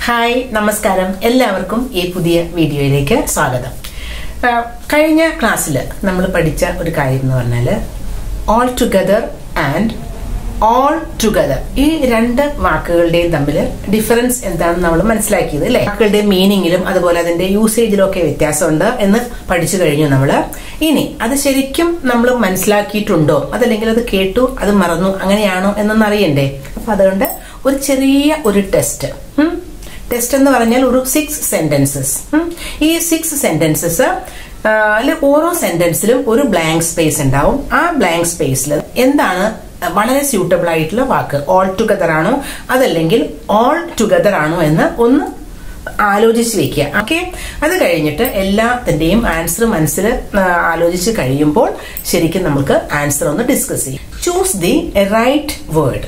Hi നമസ്കാരം എല്ലാവർക്കും ഈ പുതിയ വീഡിയോയിലേക്ക് സ്വാഗതം ആ, കഴിഞ്ഞ ക്ലാസ്സിൽ നമ്മൾ പഠിച്ച ഒരു കാര്യം എന്ന് പറഞ്ഞാൽ all together and all together ഈ രണ്ട് വാക്കുകളുടെയും തമ്മിൽ ഡിഫറൻസ് എന്താണെന്ന് നമ്മൾ മനസ്സിലാക്കിയത് അല്ലേ വാക്കുകളുടെ മീനിങ്ങിലും അതുപോലെ അതിന്റെ യൂസേജിലും ഒക്കെ വ്യത്യാസമുണ്ട് എന്ന് പഠിച്ചു കഴിഞ്ഞു നമ്മൾ ഇനി അത് ശരിക്കും നമ്മൾ മനസ്സിലാക്കിയിട്ടുണ്ടോ അതല്ലെങ്കിൽ അത് കേട്ടു അത് മറന്നു അങ്ങനെയാണോ എന്നൊന്നും അറിയണ്ടേ അപ്പൊ അതുകൊണ്ട് ഒരു ചെറിയ ഒരു ടെസ്റ്റ് ടെസ്റ്റ് എന്ന് പറഞ്ഞാൽ ഒരു സിക്സ് സെന്റൻസസ് ഈ സിക്സ് സെന്റൻസസ് ഓരോ സെന്റൻസിലും ഒരു ബ്ലാങ്ക് സ്പേസ് ഉണ്ടാവും ആ ബ്ലാങ്ക് സ്പേസിൽ എന്താണ് വളരെ സ്യൂട്ടബിൾ ആയിട്ടുള്ള വാക്ക് ഓൾ ടുഗദർ ആണോ അതല്ലെങ്കിൽ ഓൾ ടുഗദർ ആണോ എന്ന് ഒന്ന് ആലോചിച്ച് വെക്കുക ഓക്കെ അത് കഴിഞ്ഞിട്ട് എല്ലാത്തിന്റെയും ആൻസർ മനസ്സിൽ ആ, ആലോചിച്ച് കഴിയുമ്പോൾ ശരിക്കും നമുക്ക് ആൻസർ ഒന്ന് ഡിസ്കസ് ചെയ്യാം choose the right word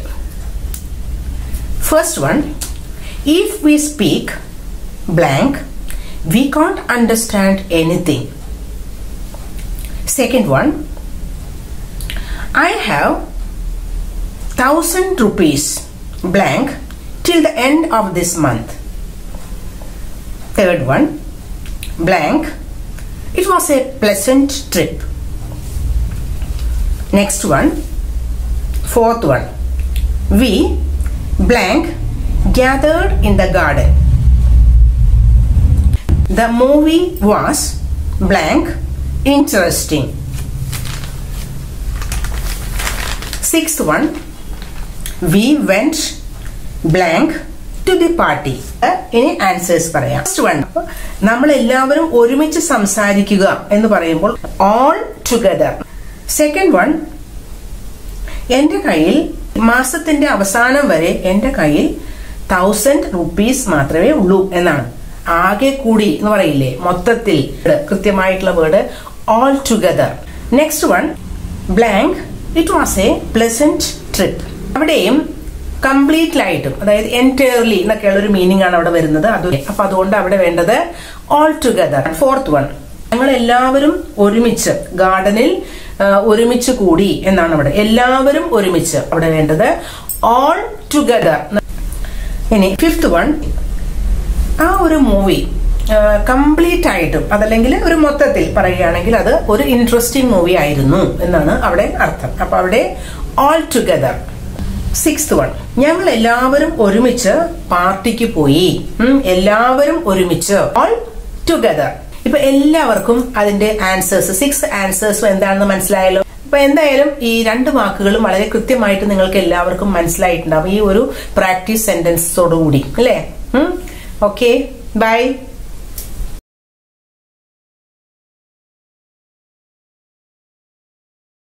First one, if we speak blank, we can't understand anything. Second one, I have thousand rupees blank till the end of this month. Third one, blank, it was a pleasant trip. Next one, fourth one, we blank gathered in the garden. The movie was blank interesting. Sixth one, we went blank to the party. ഇനി answers പറയാം first one നമ്മൾ എല്ലാവരും ഒരുമിച്ച് സംസാരിക്കുക എന്ന് പറയുമ്പോൾ all together second one എന്റെ കയ്യിൽ മാസത്തിന്റെ അവസാനം വരെ എന്റെ കയ്യിൽ തൗസൻഡ് റുപ്പീസ് മാത്രമേ ഉള്ളൂ എന്നാണ് ആകെ കൂടി എന്ന് പറയില്ലേ മൊത്തത്തിൽ കൃത്യമായിട്ടുള്ള word all together next one blank it was a pleasant trip അവിടെയും കംപ്ലീറ്റ് ആയിട്ടും അതായത് എൻറ്റയർലി എന്നൊക്കെയുള്ള ഒരു മീനിങ് ആണ് അവിടെ വരുന്നത് അത് അപ്പൊ അതുകൊണ്ട് അവിടെ വേണ്ടത് ഓൾ ടുഗദർ ഫോർത്ത് വൺ ഞങ്ങൾ എല്ലാവരും ഒരുമിച്ച് ഗാർഡനിൽ ആ, ഒരുമിച്ച് കൂടി എന്നാണ് അവിടെ എല്ലാവരും ഒരുമിച്ച് അവിടെ വേണ്ടത് ഓൾ ടുഗദർ ഇനി ഫിഫ്ത് വൺ ആ ഒരു മൂവി കംപ്ലീറ്റ് ആയിട്ടും അതല്ലെങ്കിൽ ഒരു മൊത്തത്തിൽ പറയുകയാണെങ്കിൽ അത് ഒരു ഇൻട്രസ്റ്റിംഗ് മൂവി ആയിരുന്നു എന്നാണ് അവിടെ അർത്ഥം അപ്പൊ അവിടെ ഓൾ ടുഗദർ സിക്സ്ത് വൺ ഞങ്ങൾ എല്ലാവരും ഒരുമിച്ച് പാർട്ടിക്ക് പോയി ഉം, എല്ലാവരും ഒരുമിച്ച് ഓൾ ടുഗദർ ഇപ്പൊ എല്ലാവർക്കും അതിന്റെ ആൻസേഴ്സ് സിക്സ് ആൻസേഴ്സും എന്താണെന്ന് മനസ്സിലായല്ലോ അപ്പൊ എന്തായാലും ഈ രണ്ട് വാക്കുകളും വളരെ കൃത്യമായിട്ട് നിങ്ങൾക്ക് എല്ലാവർക്കും മനസ്സിലായിട്ടുണ്ടാവും ഈ ഒരു പ്രാക്ടീസ് സെന്റൻസോടുകൂടി അല്ലേ ഓക്കെ ബൈ